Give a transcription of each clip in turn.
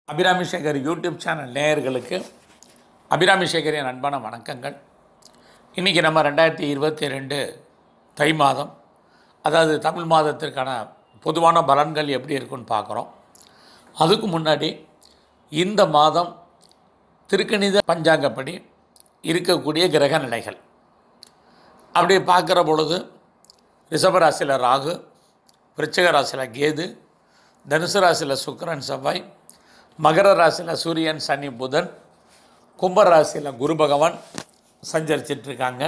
Abirami Sekar YouTube channel நேயர்களுக்கு அபிராமி சேகரின் அன்பான வணக்கங்கள் இன்றைக்கி நம்ம ரெண்டாயிரத்தி இருபத்தி ரெண்டு தை மாதம் அதாவது தமிழ் மாதத்திற்கான பொதுவான பலன்கள் எப்படி இருக்குன்னு பார்க்குறோம் அதுக்கு முன்னாடி இந்த மாதம் திருக்கணித பஞ்சாங்கப்படி இருக்கக்கூடிய கிரக நிலைகள் அப்படி பார்க்குற பொழுது ரிஷபராசியில் ராகு விருச்சிக ராசியில் கேது தனுசு ராசியில் சுக்கிரன் செவ்வாய் மகர ராசியில் சூரியன் சனி புதன் கும்ப ராசியில் குரு பகவான் சஞ்சரிச்சிட்டு இருக்காங்க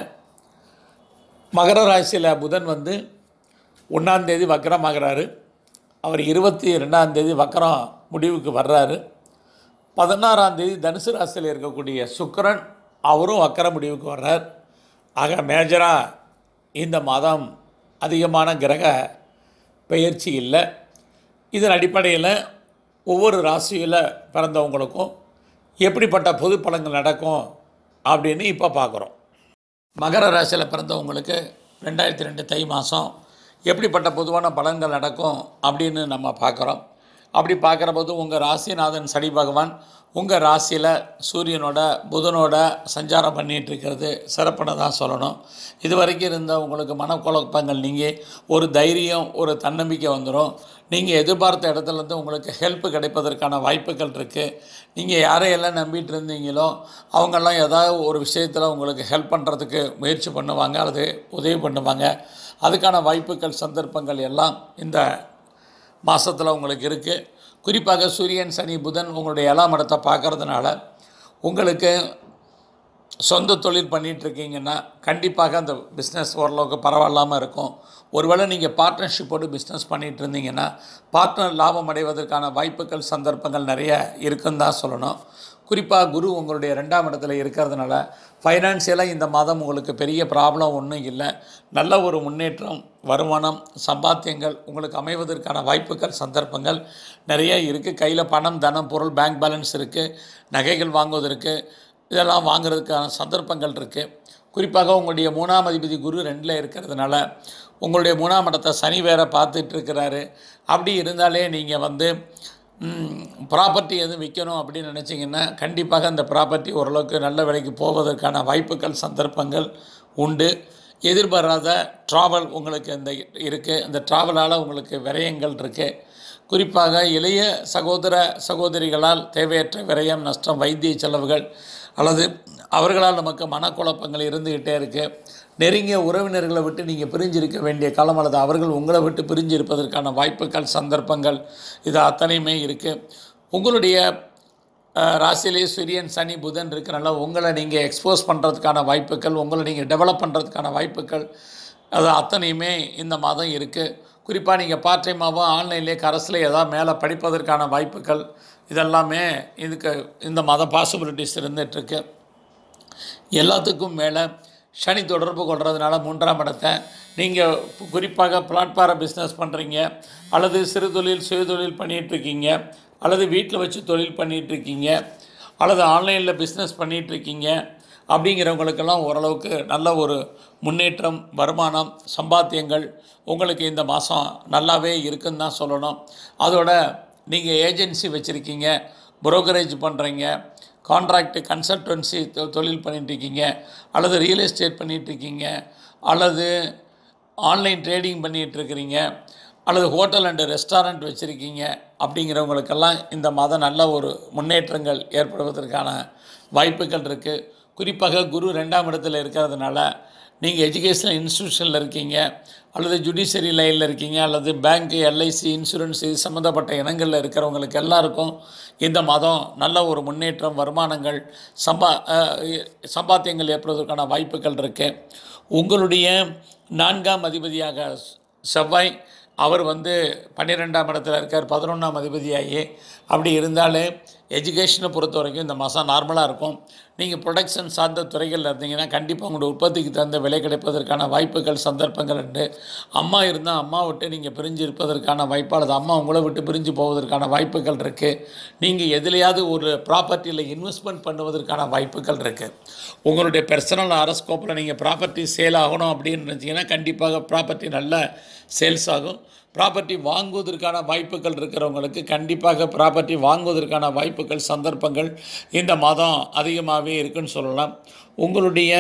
மகர ராசியில் புதன் வந்து ஒன்றாந்தேதி வக்கரமாகிறாரு அவர் இருபத்தி ரெண்டாந்தேதி வக்கரம் முடிவுக்கு வர்றாரு பதினாறாம் தேதி தனுசு ராசியில் இருக்கக்கூடிய சுக்கிரன் அவரும் வக்கர முடிவுக்கு வர்றார் ஆக மேஜராக இந்த மாதம் அதிகமான கிரக பெயர்ச்சி இல்லை இதன் அடிப்படையில் ஒவ்வொரு ராசியில் பிறந்தவங்களுக்கும் எப்படிப்பட்ட பொது பலன்கள் நடக்கும் அப்படின்னு இப்போ பார்க்குறோம் மகர ராசியில் பிறந்தவங்களுக்கு ரெண்டாயிரத்தி ரெண்டு தை மாதம் எப்படிப்பட்ட பொதுவான பலன்கள் நடக்கும் அப்படின்னு நம்ம பார்க்குறோம் அப்படி பார்க்குற போது உங்கள் ராசிநாதன் சனி பகவான் உங்கள் ராசியில் சூரியனோட புதனோட சஞ்சாரம் பண்ணிகிட்டு இருக்கிறது சிறப்பானதாக சொல்லணும் இது வரைக்கும் இருந்த உங்களுக்கு மனக்குழப்பங்கள் நீங்கள் ஒரு தைரியம் ஒரு தன்னம்பிக்கை வந்துடும் நீங்கள் எதிர்பார்த்த இடத்துலேருந்து உங்களுக்கு ஹெல்ப் கிடைப்பதற்கான வாய்ப்புகள் இருக்குது நீங்கள் யாரையெல்லாம் நம்பிட்டு இருந்தீங்களோ அவங்கெல்லாம் ஏதாவது ஒரு விஷயத்தில் உங்களுக்கு ஹெல்ப் பண்ணுறதுக்கு முயற்சி பண்ணுவாங்க அல்லது உதவி பண்ணுவாங்க அதுக்கான வாய்ப்புகள் சந்தர்ப்பங்கள் எல்லாம் இந்த மாதத்தில் உங்களுக்கு இருக்குது குறிப்பாக சூரியன் சனி புதன் உங்களுடைய ஏழாம் இடத்தை பார்க்கறதுனால உங்களுக்கு சொந்த தொழில் பண்ணிட்டு இருக்கீங்கன்னா கண்டிப்பாக அந்த பிஸ்னஸ் ஓரளவுக்கு பரவாயில்லாமல் இருக்கும் ஒருவேளை நீங்கள் பார்ட்னர்ஷிப்போடு பிஸ்னஸ் பண்ணிகிட்டு இருந்தீங்கன்னா பார்ட்னர் லாபம் அடைவதற்கான வாய்ப்புகள் சந்தர்ப்பங்கள் நிறைய இருக்குன்னு தான் சொல்லணும் குறிப்பாக குரு உங்களுடைய ரெண்டாம் இடத்துல இருக்கிறதுனால ஃபைனான்சியலாக இந்த மாதம் உங்களுக்கு பெரிய ப்ராப்ளம் ஒன்றும் இல்லை நல்ல ஒரு முன்னேற்றம் வருமானம் சம்பாத்தியங்கள் உங்களுக்கு அமைவதற்கான வாய்ப்புகள் சந்தர்ப்பங்கள் நிறைய இருக்குது கையில் பணம் தனம் பொருள் பேங்க் பேலன்ஸ் இருக்குது நகைகள் வாங்குவதற்கு இதெல்லாம் வாங்குறதுக்கான சந்தர்ப்பங்கள் இருக்குது குறிப்பாக உங்களுடைய மூணாம் அதிபதி குரு ரெண்டில் இருக்கிறதுனால உங்களுடைய மூணாம் இடத்தை சனி வேற பார்த்துட்டு இருக்கிறாரு அப்படி இருந்தாலே நீங்கள் வந்து ப்ராப்பர்ட்டி எதுவும் விற்கணும் அப்படின்னு நினச்சிங்கன்னா கண்டிப்பாக அந்த ப்ராப்பர்ட்டி ஓரளவுக்கு நல்ல விலைக்கு போவதற்கான வாய்ப்புகள் சந்தர்ப்பங்கள் உண்டு எதிர்பாராத ட்ராவல் உங்களுக்கு இந்த இருக்குது அந்த ட்ராவலால் உங்களுக்கு விரயங்கள் இருக்குது குறிப்பாக இளைய சகோதர சகோதரிகளால் தேவையற்ற விரயம் நஷ்டம் வைத்திய செலவுகள் அல்லது அவர்களால் நமக்கு மனக்குழப்பங்கள் இருந்துக்கிட்டே இருக்குது நெருங்கிய உறவினர்களை விட்டு நீங்கள் பிரிஞ்சிருக்க வேண்டிய காலம் அல்லது அவர்கள் உங்களை விட்டு பிரிஞ்சு இருப்பதற்கான வாய்ப்புகள் சந்தர்ப்பங்கள் இது அத்தனையுமே இருக்குது உங்களுடைய அஹ், ராசியிலே சூரியன் சனி புதன் இருக்கிறனால உங்களை நீங்கள் எக்ஸ்போஸ் பண்ணுறதுக்கான வாய்ப்புகள் உங்களை நீங்கள் டெவலப் பண்ணுறதுக்கான வாய்ப்புகள் அது அத்தனையுமே இந்த மாதம் இருக்குது குறிப்பாக நீங்கள் பார்ட் டைமாவோ ஆன்லைன்லேயே கரஸில் ஏதாவது மேலே படிப்பதற்கான வாய்ப்புகள் இதெல்லாமே இதுக்கு இந்த மாதம் பாசிபிலிட்டிஸ் இருந்துகிட்ருக்கு எல்லாத்துக்கும் மேலே சனி தொடர்பு கொள்றதுனால மூன்றாம் இடத்தை நீங்கள் குறிப்பாக பிளாட்பார பிஸ்னஸ் பண்ணுறீங்க அல்லது சிறு தொழில் சுய தொழில் பண்ணிகிட்ருக்கீங்க அல்லது வீட்டில் வச்சு தொழில் பண்ணிகிட்ருக்கீங்க அல்லது ஆன்லைனில் பிஸ்னஸ் பண்ணிகிட்ருக்கீங்க அப்படிங்கிறவங்களுக்கெல்லாம் ஓரளவுக்கு நல்ல ஒரு முன்னேற்றம் வருமானம் சம்பாத்தியங்கள் உங்களுக்கு இந்த மாதம் நல்லாவே இருக்குன்னு தான் சொல்லணும் அதோட நீங்கள் ஏஜென்சி வச்சுருக்கீங்க புரோக்கரேஜ் பண்ணுறீங்க கான்ட்ராக்ட் கன்சல்டன்சி தொழில் பண்ணிட்டு இருக்கீங்க அல்லது ரியல் எஸ்டேட் பண்ணிட்டு இருக்கீங்க அல்லது ஆன்லைன் ட்ரேடிங் பண்ணிகிட்டு இருக்கிறீங்க அல்லது ஹோட்டல் அண்டு ரெஸ்டாரண்ட் வச்சுருக்கீங்க அப்படிங்கிறவங்களுக்கெல்லாம் இந்த மாதம் நல்ல ஒரு முன்னேற்றங்கள் ஏற்படுவதற்கான வாய்ப்புகள் இருக்குது குறிப்பாக குரு ரெண்டாம் இடத்துல இருக்கிறதுனால நீங்கள் எஜுகேஷனல் இன்ஸ்டியூஷனில் இருக்கீங்க அல்லது ஜுடிஷியரி லைனில் இருக்கீங்க அல்லது பேங்க்கு எல்ஐசி இன்சூரன்ஸ் இது சம்மந்தப்பட்ட இனங்களில் இருக்கிறவங்களுக்கு எல்லாருக்கும் இந்த மாதம் நல்ல ஒரு முன்னேற்றம் வருமானங்கள் சம்பா அஹ், சம்பாத்தியங்கள் ஏற்படுவதற்கான வாய்ப்புகள் இருக்குது உங்களுடைய நான்காம் அதிபதியாக செவ்வாய் அவர் வந்து பன்னிரெண்டாம் இடத்துல இருக்கார் பதினொன்றாம் அதிபதியாகி அப்படி இருந்தாலே எஜுகேஷனை பொறுத்த வரைக்கும் இந்த மாதம் நார்மலாக இருக்கும் நீங்கள் ப்ரொடக்ஷன் சார்ந்த துறைகளில் இருந்தீங்கன்னா கண்டிப்பாக உங்களோட உற்பத்திக்கு தகுந்த விலை கிடைப்பதற்கான வாய்ப்புகள் சந்தர்ப்பங்கள் உண்டு அம்மா இருந்தால் அம்மா விட்டு நீங்கள் பிரிஞ்சு இருப்பதற்கான வாய்ப்பு அல்லது அம்மா உங்களை விட்டு பிரிஞ்சு போவதற்கான வாய்ப்புகள் இருக்குது நீங்கள் எதுலையாவது ஒரு ப்ராப்பர்ட்டியில் இன்வெஸ்ட்மெண்ட் பண்ணுவதற்கான வாய்ப்புகள் இருக்குது உங்களுடைய பர்சனல் அரஸ்கோப்பில் நீங்கள் ப்ராப்பர்ட்டி சேல் ஆகணும் அப்படின்னு நினச்சிங்கன்னா கண்டிப்பாக ப்ராப்பர்ட்டி நல்ல சேல்ஸ் ஆகும் ப்ராப்பர்ட்டி வாங்குவதற்கான வாய்ப்புகள் இருக்கிறவங்களுக்கு கண்டிப்பாக ப்ராப்பர்ட்டி வாங்குவதற்கான வாய்ப்புகள் சந்தர்ப்பங்கள் இந்த மாதம் அதிகமாகவே இருக்குன்னு சொல்லலாம் உங்களுடைய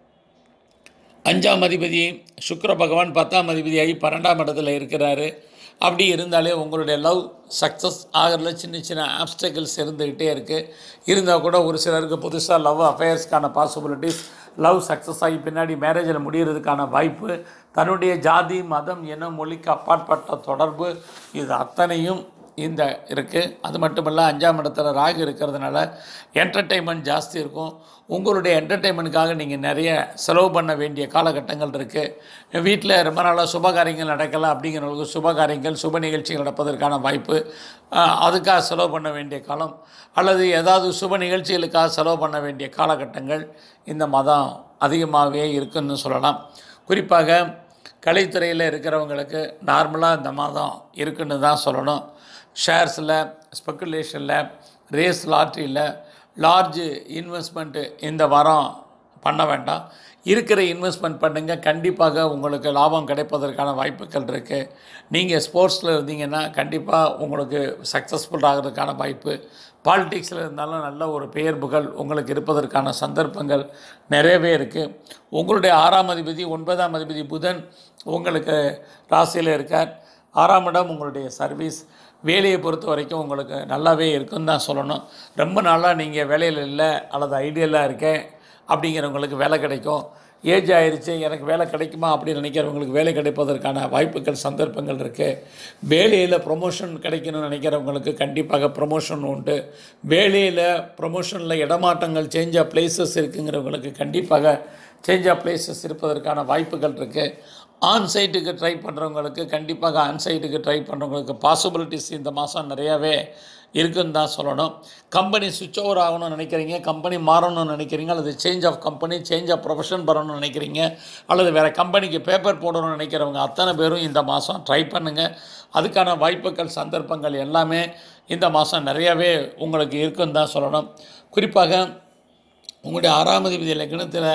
அஞ்சாம் அதிபதி சுக்கிர பகவான் பத்தாம் அதிபதியாகி பன்னெண்டாம் இடத்துல இருக்கிறாரு அப்படி இருந்தாலே உங்களுடைய லவ் சக்ஸஸ் ஆகிறதுல சின்ன சின்ன ஆப்ஸ்டக்கிள்ஸ் இருந்துக்கிட்டே இருக்குது இருந்தால் கூட ஒரு சிலருக்கு புதுசாக லவ் அஃபேர்ஸ்க்கான பாசிபிலிட்டிஸ் லவ் சக்ஸஸ் ஆகி பின்னாடி மேரேஜில் முடிகிறதுக்கான வாய்ப்பு தன்னுடைய ஜாதி மதம் இனம் மொழிக்கு அப்பாற்பட்ட தொடர்பு இது அத்தனையும் இந்த இருக்குது அது மட்டும் இல்லை அஞ்சாம் இடத்துல ராகு இருக்கிறதுனால என்டர்டெயின்மெண்ட் ஜாஸ்தி இருக்கும் உங்களுடைய என்டர்டெயின்மெண்ட்டுக்காக நீங்கள் நிறைய செலவு பண்ண வேண்டிய காலகட்டங்கள் இருக்குது வீட்டில் ரொம்ப நாளாக சுபகாரியங்கள் நடக்கலை அப்படிங்கிறவங்களுக்கு சுபகாரியங்கள் சுப நிகழ்ச்சிகள் நடப்பதற்கான வாய்ப்பு ஆஹ், அதுக்காக செலவு பண்ண வேண்டிய காலம் அல்லது ஏதாவது சுப நிகழ்ச்சிகளுக்காக செலவு பண்ண வேண்டிய காலகட்டங்கள் இந்த மாதம் அதிகமாகவே இருக்குன்னு சொல்லலாம் குறிப்பாக கலைத்துறையில் இருக்கிறவங்களுக்கு நார்மலாக இந்த மாதம் இருக்குன்னு தான் சொல்லணும் ஷேர்ஸில் ஸ்பெக்குலேஷனில் ரேஸ் லாட்ரியில் லார்ஜ் இன்வெஸ்ட்மெண்ட்டு இந்த வாரம் பண்ண வேண்டாம் இருக்கிற இன்வெஸ்ட்மெண்ட் பண்ணுங்கள் கண்டிப்பாக உங்களுக்கு லாபம் கிடைப்பதற்கான வாய்ப்புகள் இருக்குது நீங்கள் ஸ்போர்ட்ஸில் இருந்தீங்கன்னா கண்டிப்பாக உங்களுக்கு சக்ஸஸ்ஃபுல் ஆகிறதுக்கான வாய்ப்பு பாலிடிக்ஸில் இருந்தாலும் நல்ல ஒரு பெயர் புகழ் உங்களுக்கு இருப்பதற்கான சந்தர்ப்பங்கள் நிறையவே இருக்குது உங்களுடைய ஆறாம் அதிபதி ஒன்பதாம் அதிபதி புதன் உங்களுக்கு ராசியில் இருக்கார் ஆறாம் இடம் உங்களுடைய சர்வீஸ் வேலையை பொறுத்த வரைக்கும் உங்களுக்கு நல்லாவே இருக்குன்னு தான் சொல்லணும் ரொம்ப நாளாக நீங்கள் வேலையில் இல்லை அல்லது ஐடியலாக இருக்கேன் அப்படிங்கிறவங்களுக்கு வேலை கிடைக்கும் ஏஜ் ஆயிருச்சு எனக்கு வேலை கிடைக்குமா அப்படின்னு நினைக்கிறவங்களுக்கு வேலை கிடைப்பதற்கான வாய்ப்புகள் சந்தர்ப்பங்கள் இருக்குது வேலையில் ப்ரொமோஷன் கிடைக்கணும்னு நினைக்கிறவங்களுக்கு கண்டிப்பாக ப்ரொமோஷன் உண்டு வேலையில் ப்ரொமோஷனில் இடமாற்றங்கள் சேஞ்ச் ஆஃப் பிளேசஸ் இருக்குங்கிறவங்களுக்கு கண்டிப்பாக சேஞ்ச் ஆஃப் பிளேசஸ் இருப்பதற்கான வாய்ப்புகள் இருக்குது ஆன் சைட்டுக்கு ட்ரை பண்ணுறவங்களுக்கு கண்டிப்பாக ஆன் சைட்டுக்கு ட்ரை பண்ணுறவங்களுக்கு பாசிபிலிட்டிஸ் இந்த மாதம் நிறையாவே இருக்குன்னு தான் சொல்லணும் கம்பெனி சுவிட்ச் ஓவர் ஆகணும்னு நினைக்கிறீங்க கம்பெனி மாறணும்னு நினைக்கிறீங்க அல்லது change of company change of profession பண்ணணும்னு நினைக்கிறீங்க அல்லது வேறு கம்பெனிக்கு பேப்பர் போடணும்னு நினைக்கிறவங்க அத்தனை பேரும் இந்த மாதம் ட்ரை பண்ணுங்கள் அதுக்கான வாய்ப்புகள் சந்தர்ப்பங்கள் எல்லாமே இந்த மாதம் நிறையாவே உங்களுக்கு இருக்குன்னு தான் சொல்லணும் குறிப்பாக உங்களுடைய ஆறாம் அதிபதி லக்னத்தில்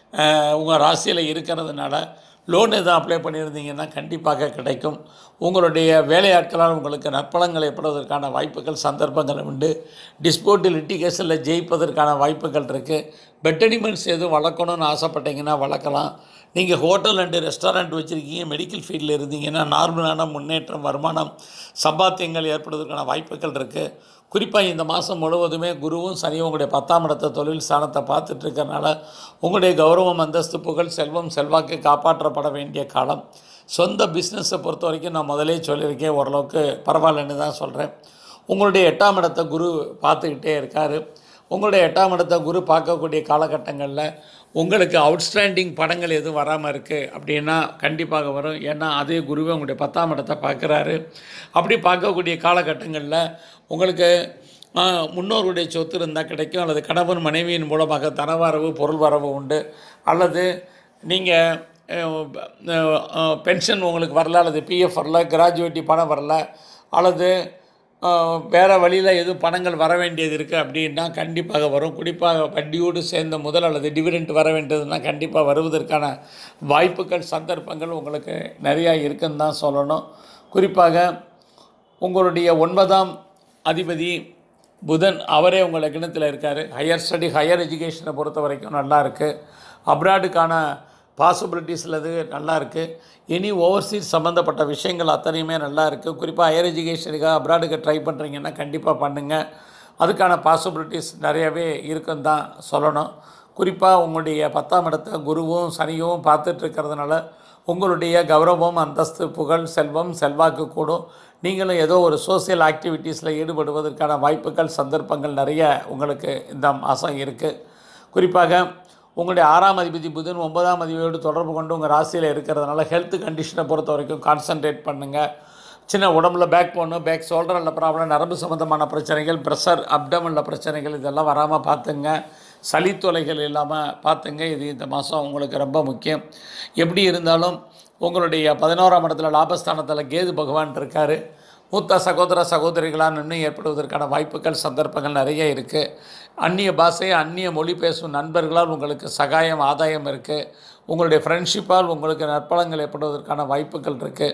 உங்கள் ராசியில் இருக்கிறதுனால லோன் எதுவும் அப்ளை பண்ணியிருந்தீங்கன்னா கண்டிப்பாக கிடைக்கும் உங்களுடைய வேலையாட்களால் உங்களுக்கு நற்பலங்கள் ஏற்படுவதற்கான வாய்ப்புகள் சந்தர்ப்பங்கள் உண்டு டிஸ்போர்ட் லிட்டிகேஷனில் ஜெயிப்பதற்கான வாய்ப்புகள் இருக்குது பெட்டனிமெண்ட்ஸ் எதுவும் வளர்க்கணும்னு ஆசைப்பட்டீங்கன்னா வளர்க்கலாம் நீங்கள் ஹோட்டல் அண்டு ரெஸ்டாரண்ட் வச்சுருக்கீங்க மெடிக்கல் ஃபீல்டில் இருந்தீங்கன்னா நார்மலான முன்னேற்றம் வருமானம் சம்பாத்தியங்கள் ஏற்படுவதற்கான வாய்ப்புகள் இருக்குது குறிப்பாக இந்த மாதம் முழுவதுமே குருவும் சனியும் உங்களுடைய பத்தாம் இடத்த தொழில் ஸ்தானத்தை பார்த்துட்டு இருக்கறனால உங்களுடைய கௌரவம் அந்தஸ்து புகழ் செல்வம் செல்வாக்கு காப்பாற்றப்பட வேண்டிய காலம் சொந்த பிஸ்னஸை பொறுத்த வரைக்கும் நான் முதலே சொல்லியிருக்கேன் ஓரளவுக்கு பரவாயில்லன்னு தான் சொல்கிறேன் உங்களுடைய எட்டாம் இடத்த குரு பார்த்துக்கிட்டே இருக்கார் உங்களுடைய எட்டாம் இடத்த குரு பார்க்கக்கூடிய காலகட்டங்களில் உங்களுக்கு அவுட்ஸ்டாண்டிங் படங்கள் எதுவும் வராமல் இருக்குது அப்படின்னா கண்டிப்பாக வரும் ஏன்னா அதே குருவே உங்களுடைய பத்தாம் இடத்தை பார்க்குறாரு அப்படி பார்க்கக்கூடிய காலகட்டங்களில் உங்களுக்கு ஆ, முன்னோருடைய சொத்து இருந்தால் கிடைக்கும் அல்லது கணவன் மனைவியின் மூலமாக தனவரவு பொருள் வரவு உண்டு அல்லது நீங்கள் பென்ஷன் உங்களுக்கு வரல அல்லது பிஎஃப் வரல கிராஜுவேட்டி பணம் வரல அல்லது அஹ், வேறு வழியில் எதுவும் பணங்கள் வர வேண்டியது இருக்குது அப்படின்னா கண்டிப்பாக வரும் குறிப்பாக வட்டியோடு சேர்ந்த முதல் அல்லது டிவிடெண்ட் வர வேண்டியதுன்னா கண்டிப்பாக வருவதற்கான வாய்ப்புகள் சந்தர்ப்பங்கள் உங்களுக்கு நிறையா இருக்குன்னு தான் சொல்லணும் குறிப்பாக உங்களுடைய ஒன்பதாம் அதிபதி புதன் அவரே உங்கள் லக்னத்தில் இருக்கார் ஹையர் ஸ்டடி ஹையர் எஜுகேஷனை பொறுத்த வரைக்கும் நல்லா இருக்குது அப்ராடுக்கான பாசிபிலிட்டிஸில் இது நல்லா இருக்குது இனி ஓவர்சீஸ் சம்மந்தப்பட்ட விஷயங்கள் அத்தனையுமே நல்லா இருக்குது குறிப்பாக ஹையர் எஜுகேஷனுக்காக அப்ராடுக்கு ட்ரை பண்ணுறீங்கன்னா கண்டிப்பாக பண்ணுங்கள் அதுக்கான பாசிபிலிட்டிஸ் நிறையவே இருக்குன்னு தான் சொல்லணும் குறிப்பாக உங்களுடைய பத்தாம் இடத்த குருவும் சனியும் பார்த்துட்டு இருக்கிறதுனால உங்களுடைய கௌரவம் அந்தஸ்து புகழ் செல்வம் செல்வாக்கு கூடும் நீங்களும் ஏதோ ஒரு சோஷியல் ஆக்டிவிட்டீஸில் ஈடுபடுவதற்கான வாய்ப்புகள் சந்தர்ப்பங்கள் நிறைய உங்களுக்கு இந்த மாதம் இருக்குது குறிப்பாக உங்களுடைய ஆறாம் அதிபதி புதன் ஒன்பதாம் அதிபதியோடு தொடர்பு கொண்டு உங்கள் ராசியில் இருக்கிறதுனால ஹெல்த் கண்டிஷனை பொறுத்த வரைக்கும் கான்சன்ட்ரேட் பண்ணுங்கள் சின்ன உடம்புல பேக் போகணும் பேக் ஷோல்டரில் ப்ராப்ளம் நரம்பு சம்மந்தமான பிரச்சனைகள் ப்ரெஷர் அப்டமனில் பிரச்சனைகள் இதெல்லாம் வராமல் பார்த்துங்க சளி தொலைகள் இல்லாமல் பார்த்துங்க இது இந்த மாதம் உங்களுக்கு ரொம்ப முக்கியம் எப்படி இருந்தாலும் உங்களுடைய பதினோராம் இடத்துல லாபஸ்தானத்தில் கேது பகவான் இருக்கார் மூத்த சகோதர சகோதரிகளால் நன்மை ஏற்படுவதற்கான வாய்ப்புகள் சந்தர்ப்பங்கள் நிறைய இருக்குது அந்நிய பாஷை அந்நிய மொழி பேசும் நண்பர்களால் உங்களுக்கு சகாயம் ஆதாயம் இருக்குது உங்களுடைய ஃப்ரெண்ட்ஷிப்பால் உங்களுக்கு நற்பலங்கள் ஏற்படுவதற்கான வாய்ப்புகள் இருக்குது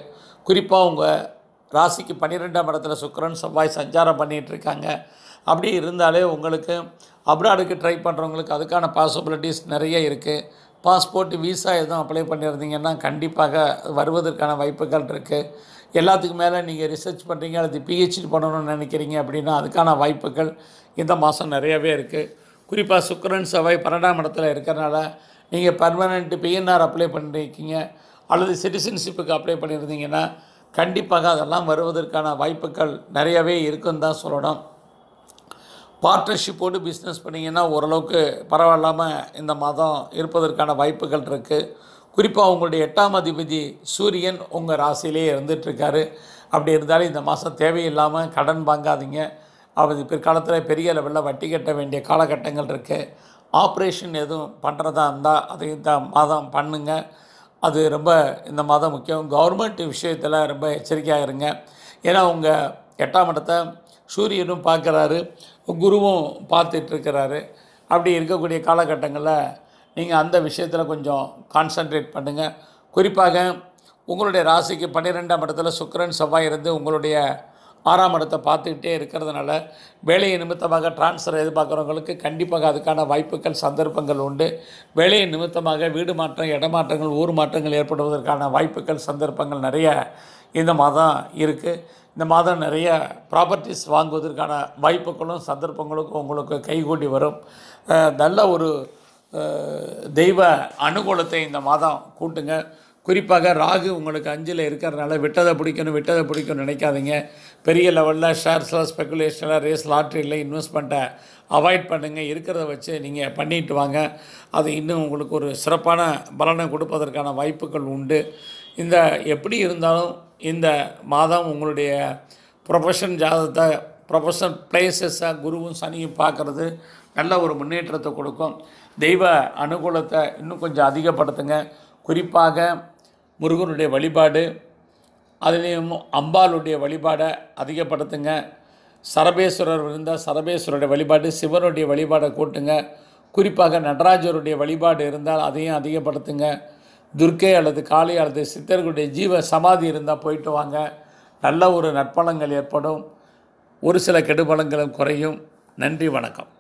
குறிப்பாக உங்கள் ராசிக்கு பன்னிரெண்டாம் இடத்துல சுக்கிரன் செவ்வாய் சஞ்சாரம் பண்ணிகிட்டு இருக்காங்க அப்படி இருந்தாலே உங்களுக்கு அப்ராடுக்கு ட்ரை பண்ணுறவங்களுக்கு அதுக்கான பாசிபிலிட்டிஸ் நிறைய இருக்குது பாஸ்போர்ட் விசா எதுவும் அப்ளை பண்ணியிருந்தீங்கன்னா கண்டிப்பாக வருவதற்கான வாய்ப்புகள் இருக்குது எல்லாத்துக்கும் மேலே நீங்கள் ரிசர்ச் பண்ணுறீங்க அல்லது பிஹெச்டி பண்ணணும்னு நினைக்கிறீங்க அப்படின்னா அதுக்கான வாய்ப்புகள் இந்த மாதம் நிறையவே இருக்குது குறிப்பாக சுக்கிரன் செவ்வாய் பன்னெண்டாம் இடத்துல இருக்கிறனால நீங்கள் பர்மனெண்ட் பிஎன்ஆர் அப்ளை பண்ணியிருக்கீங்க அல்லது சிட்டிசன்ஷிப்புக்கு அப்ளை பண்ணியிருந்தீங்கன்னா கண்டிப்பாக அதெல்லாம் வருவதற்கான வாய்ப்புகள் நிறையவே இருக்குன்னு தான் சொல்லணும் பார்ட்னர்ஷிப்போடு பிஸ்னஸ் பண்ணிங்கன்னா ஓரளவுக்கு பரவாயில்லாமல் இந்த மாதம் இருப்பதற்கான வாய்ப்புகள் இருக்குது குறிப்பாக உங்களுடைய எட்டாம் அதிபதி சூரியன் உங்கள் ராசியிலே இருந்துகிட்ருக்காரு அப்படி இருந்தாலும் இந்த மாதம் தேவையில்லாமல் கடன் வாங்காதீங்க அது பிற்காலத்தில் பெரிய லெவலில் வட்டி கட்ட வேண்டிய காலகட்டங்கள் இருக்குது ஆப்ரேஷன் எதுவும் பண்ணுறதா இருந்தால் அது இந்த மாதம் பண்ணுங்கள் அது ரொம்ப இந்த மாதம் முக்கியம் கவர்மெண்ட் விஷயத்தில் ரொம்ப எச்சரிக்கையாக இருங்க ஏன்னா உங்கள் எட்டாம் இடத்தை சூரியனும் பார்க்குறாரு குருவும் பார்த்துட்ருக்கிறாரு அப்படி இருக்கக்கூடிய காலகட்டங்களில் நீங்கள் அந்த விஷயத்தில் கொஞ்சம் கான்சன்ட்ரேட் பண்ணுங்கள் குறிப்பாக உங்களுடைய ராசிக்கு பன்னிரெண்டாம் இடத்துல சுக்கிரன் செவ்வாய் இருந்து உங்களுடைய ஆறாம் இடத்தை பார்த்துக்கிட்டே இருக்கிறதுனால வேலையை நிமித்தமாக டிரான்ஸ்ஃபர் எதிர்பார்க்குறவங்களுக்கு கண்டிப்பாக அதுக்கான வாய்ப்புகள் சந்தர்ப்பங்கள் உண்டு வேலையை நிமித்தமாக வீடு மாற்றம் இடமாற்றங்கள் ஊர் மாற்றங்கள் ஏற்படுவதற்கான வாய்ப்புகள் சந்தர்ப்பங்கள் நிறைய இந்த மாதம் இருக்குது இந்த மாதம் நிறைய ப்ராப்பர்ட்டிஸ் வாங்குவதற்கான வாய்ப்புகளும் சந்தர்ப்பங்களுக்கும் உங்களுக்கு கைகூடி வரும் அஹ் நல்ல ஒரு அஹ், தெய்வ அனுகூலத்தை இந்த மாதம் கூட்டுங்க குறிப்பாக ராகு உங்களுக்கு அஞ்சில் இருக்கிறதுனால விட்டதை பிடிக்கணும் விட்டதை பிடிக்கணும்னு நினைக்காதீங்க பெரிய லெவலில் ஷேர்ஸில் ஸ்பெகுலேஷனில் ரேஸ் லாட்ரியில் இன்வெஸ்ட்மெண்ட்டை அவாய்ட் பண்ணுங்கள் இருக்கிறத வச்சு நீங்கள் பண்ணிட்டு வாங்க அது இன்னும் உங்களுக்கு ஒரு சிறப்பான பலனை கொடுப்பதற்கான வாய்ப்புகள் உண்டு இந்த எப்படி இருந்தாலும் இந்த மாதம் உங்களுடைய ப்ரொஃபஷன் ஜாதகத்தை ப்ரொஃபஷனல் பிளேசஸை குருவும் சனியும் பார்க்குறது நல்ல ஒரு முன்னேற்றத்தை கொடுக்கும் தெய்வ அனுகூலத்தை இன்னும் கொஞ்சம் அதிகப்படுத்துங்க குறிப்பாக முருகனுடைய வழிபாடு அதுலேயும் அம்பாளுடைய வழிபாடை அதிகப்படுத்துங்க சரபேஸ்வரர் இருந்தால் சரபேஸ்வரருடைய வழிபாடு சிவனுடைய வழிபாடை கூட்டுங்க குறிப்பாக நடராஜருடைய வழிபாடு இருந்தால் அதையும் அதிகப்படுத்துங்க துர்க்கை அல்லது காளி அல்லது சித்தர்களுடைய ஜீவ சமாதி இருந்தால் போயிட்டு வாங்க நல்ல ஒரு நற்பலங்கள் ஏற்படும் ஒரு சில கெடுபலங்களும் குறையும் நன்றி வணக்கம்